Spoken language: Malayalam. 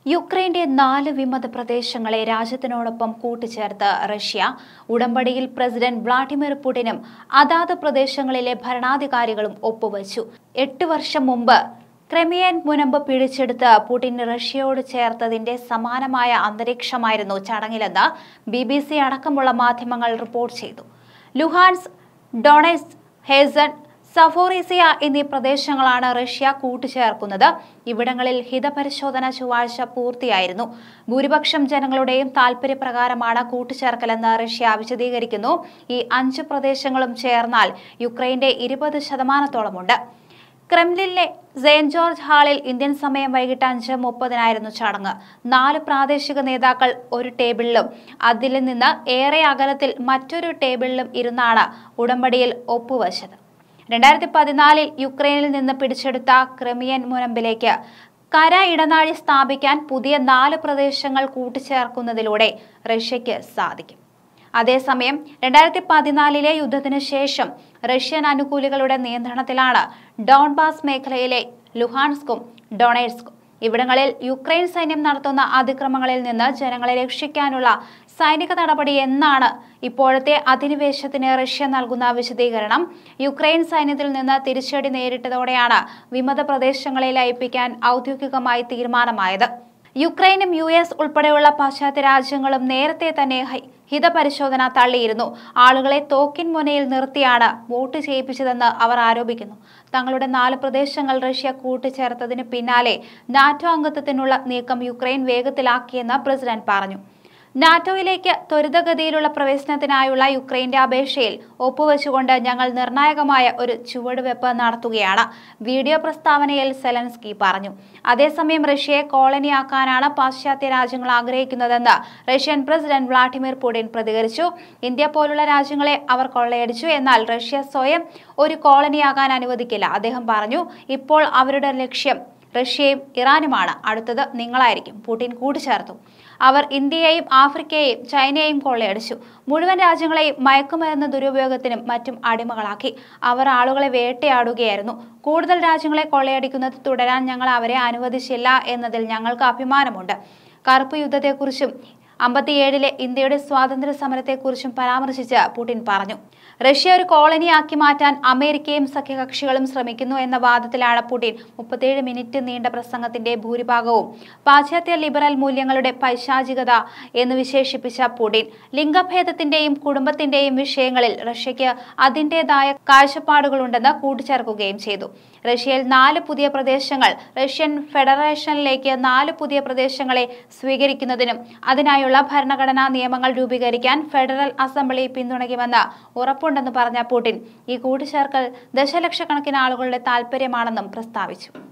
യുക്രൈന്റെ നാല് വിമത പ്രദേശങ്ങളെ രാജ്യത്തിനോടൊപ്പം കൂട്ടിച്ചേർത്ത് റഷ്യ ഉടമ്പടിയിൽ പ്രസിഡന്റ് വ്ളാഡിമിർ പുടിനും അതാത് പ്രദേശങ്ങളിലെ ഭരണാധികാരികളും ഒപ്പുവച്ചു എട്ട് വർഷം മുമ്പ് ക്രെമിയൻ മുനമ്പ് പിടിച്ചെടുത്ത് പുടിൻ റഷ്യയോട് ചേർത്തതിന്റെ സമാനമായ അന്തരീക്ഷമായിരുന്നു ചടങ്ങിലെന്ന് ബി ബി സി അടക്കമുള്ള മാധ്യമങ്ങൾ റിപ്പോർട്ട് ചെയ്തു ലുഹാൻസ് ഡൊണൈസ് ഹേസൺ സഫോറീസിയ എന്നീ പ്രദേശങ്ങളാണ് റഷ്യ കൂട്ടിച്ചേർക്കുന്നത് ഇവിടങ്ങളിൽ ഹിതപരിശോധന ചൊവ്വാഴ്ച പൂർത്തിയായിരുന്നു ഭൂരിപക്ഷം ജനങ്ങളുടെയും താൽപര്യപ്രകാരമാണ് കൂട്ടിച്ചേർക്കലെന്ന് റഷ്യ വിശദീകരിക്കുന്നു ഈ അഞ്ച് പ്രദേശങ്ങളും ചേർന്നാൽ യുക്രൈന്റെ ഇരുപത് ശതമാനത്തോളമുണ്ട് ക്രെംലിനിലെ സെയിന്റ് ജോർജ് ഹാളിൽ ഇന്ത്യൻ സമയം വൈകിട്ട് അഞ്ച് മുപ്പതിനായിരുന്നു ചടങ്ങ് നാല് പ്രാദേശിക നേതാക്കൾ ഒരു ടേബിളിലും അതിൽ നിന്ന് ഏറെ അകലത്തിൽ മറ്റൊരു ടേബിളിലും ഇരുന്നാണ് ഉടമ്പടിയിൽ ഒപ്പുവച്ചത് രണ്ടായിരത്തി പതിനാലിൽ യുക്രൈനിൽ നിന്ന് പിടിച്ചെടുത്ത ക്രിമിയൻ മുനമ്പിലേക്ക് കര ഇടനാഴി സ്ഥാപിക്കാൻ പുതിയ നാല് പ്രദേശങ്ങൾ കൂട്ടിച്ചേർക്കുന്നതിലൂടെ റഷ്യയ്ക്ക് സാധിക്കും അതേസമയം രണ്ടായിരത്തി പതിനാലിലെ യുദ്ധത്തിന് ശേഷം റഷ്യൻ അനുകൂലികളുടെ നിയന്ത്രണത്തിലാണ് ഡോൺബാസ് മേഖലയിലെ ലുഹാൻസ്കും ഡൊണേറ്റ്സ്കും ഇവിടങ്ങളിൽ യുക്രൈൻ സൈന്യം നടത്തുന്ന അതിക്രമങ്ങളിൽ നിന്ന് ജനങ്ങളെ രക്ഷിക്കാനുള്ള സൈനിക നടപടി എന്നാണ് ഇപ്പോഴത്തെ അധിനിവേശത്തിന് റഷ്യ നൽകുന്ന വിശദീകരണം യുക്രൈൻ സൈന്യത്തിൽ നിന്ന് തിരിച്ചടി നേരിട്ടതോടെയാണ് വിമത പ്രദേശങ്ങളെ ലയിപ്പിക്കാൻ ഔദ്യോഗികമായി തീരുമാനമായത് യുക്രൈനും യു എസ് ഉൾപ്പെടെയുള്ള പാശ്ചാത്യ രാജ്യങ്ങളും നേരത്തെ തന്നെ ഹി- ഹിതപരിശോധന തള്ളിയിരുന്നു ആളുകളെ തോക്കിൻ മുനയിൽ നിർത്തിയാണ് വോട്ട് ചെയ്യിപ്പിച്ചതെന്ന് അവർ ആരോപിക്കുന്നു തങ്ങളുടെ നാല് പ്രദേശങ്ങൾ റഷ്യ കൂട്ടിച്ചേർത്തതിന് പിന്നാലെ നാറ്റോ അംഗത്വത്തിനുള്ള നീക്കം യുക്രൈൻ വേഗത്തിലാക്കിയെന്ന് പ്രസിഡന്റ് പറഞ്ഞു നാറ്റോയിലേക്ക് ത്വരിതഗതിയിലുള്ള പ്രവേശനത്തിനായുള്ള യുക്രൈന്റെ അപേക്ഷയിൽ ഒപ്പുവെച്ചുകൊണ്ട് ഞങ്ങൾ നിർണായകമായ ഒരു ചുവടുവെപ്പ് നടത്തുകയാണ് വീഡിയോ പ്രസ്താവനയിൽ സെലൻസ്കി പറഞ്ഞു അതേസമയം റഷ്യയെ കോളനിയാക്കാനാണ് പാശ്ചാത്യ രാജ്യങ്ങൾ ആഗ്രഹിക്കുന്നതെന്ന് റഷ്യൻ പ്രസിഡന്റ് വ്ളാഡിമിർ പുടിൻ പ്രതികരിച്ചു ഇന്ത്യ പോലുള്ള രാജ്യങ്ങളെ അവർ കൊള്ളയടിച്ചു എന്നാൽ റഷ്യ സ്വയം ഒരു കോളനിയാകാൻ അനുവദിക്കില്ല അദ്ദേഹം പറഞ്ഞു ഇപ്പോൾ അവരുടെ ലക്ഷ്യം റഷ്യയും ഇറാനുമാണ് അടുത്തത് നിങ്ങളായിരിക്കും പുടിൻ കൂട്ടിച്ചേർത്തു അവർ ഇന്ത്യയെയും ആഫ്രിക്കയെയും ചൈനയെയും കൊള്ളയടിച്ചു മുഴുവൻ രാജ്യങ്ങളെയും മയക്കുമരുന്ന് ദുരുപയോഗത്തിനും മറ്റും അടിമകളാക്കി അവർ ആളുകളെ വേട്ടയാടുകയായിരുന്നു കൂടുതൽ രാജ്യങ്ങളെ കൊള്ളയടിക്കുന്നത് തുടരാൻ ഞങ്ങൾ അവരെ അനുവദിച്ചില്ല എന്നതിൽ ഞങ്ങൾക്ക് അഭിമാനമുണ്ട് കറുപ്പ് യുദ്ധത്തെക്കുറിച്ചും അമ്പത്തിയേഴിലെ ഇന്ത്യയുടെ സ്വാതന്ത്ര്യ സമരത്തെക്കുറിച്ചും പരാമർശിച്ച് പുടിൻ പറഞ്ഞു റഷ്യ ഒരു കോളനിയാക്കി മാറ്റാൻ അമേരിക്കയും സഖ്യകക്ഷികളും ശ്രമിക്കുന്നു എന്ന വാദത്തിലാണ് പുടിൻ മുപ്പത്തിയേഴ് മിനിറ്റ് നീണ്ട പ്രസംഗത്തിന്റെ ഭൂരിഭാഗവും പാശ്ചാത്യ ലിബറൽ മൂല്യങ്ങളുടെ പൈശാചികത എന്ന് വിശേഷിപ്പിച്ച പുടിൻ ലിംഗഭേദത്തിന്റെയും കുടുംബത്തിന്റെയും വിഷയങ്ങളിൽ റഷ്യയ്ക്ക് അതിൻ്റെതായ കാഴ്ചപ്പാടുകളുണ്ടെന്ന് കൂട്ടിച്ചേർക്കുകയും ചെയ്തു റഷ്യയിൽ നാല് പുതിയ പ്രദേശങ്ങൾ റഷ്യൻ ഫെഡറേഷനിലേക്ക് നാല് പുതിയ പ്രദേശങ്ങളെ സ്വീകരിക്കുന്നതിനും അതിനായുള്ള ഭരണഘടനാ നിയമങ്ങൾ രൂപീകരിക്കാൻ ഫെഡറൽ അസംബ്ലി പിന്തുണയ്ക്കുമെന്ന് ഉറപ്പുണ്ടെന്ന് പറഞ്ഞ പുടിൻ ഈ കൂട്ടിച്ചേർക്കൽ ദശലക്ഷക്കണക്കിന് ആളുകളുടെ താൽപര്യമാണെന്നും പ്രസ്താവിച്ചു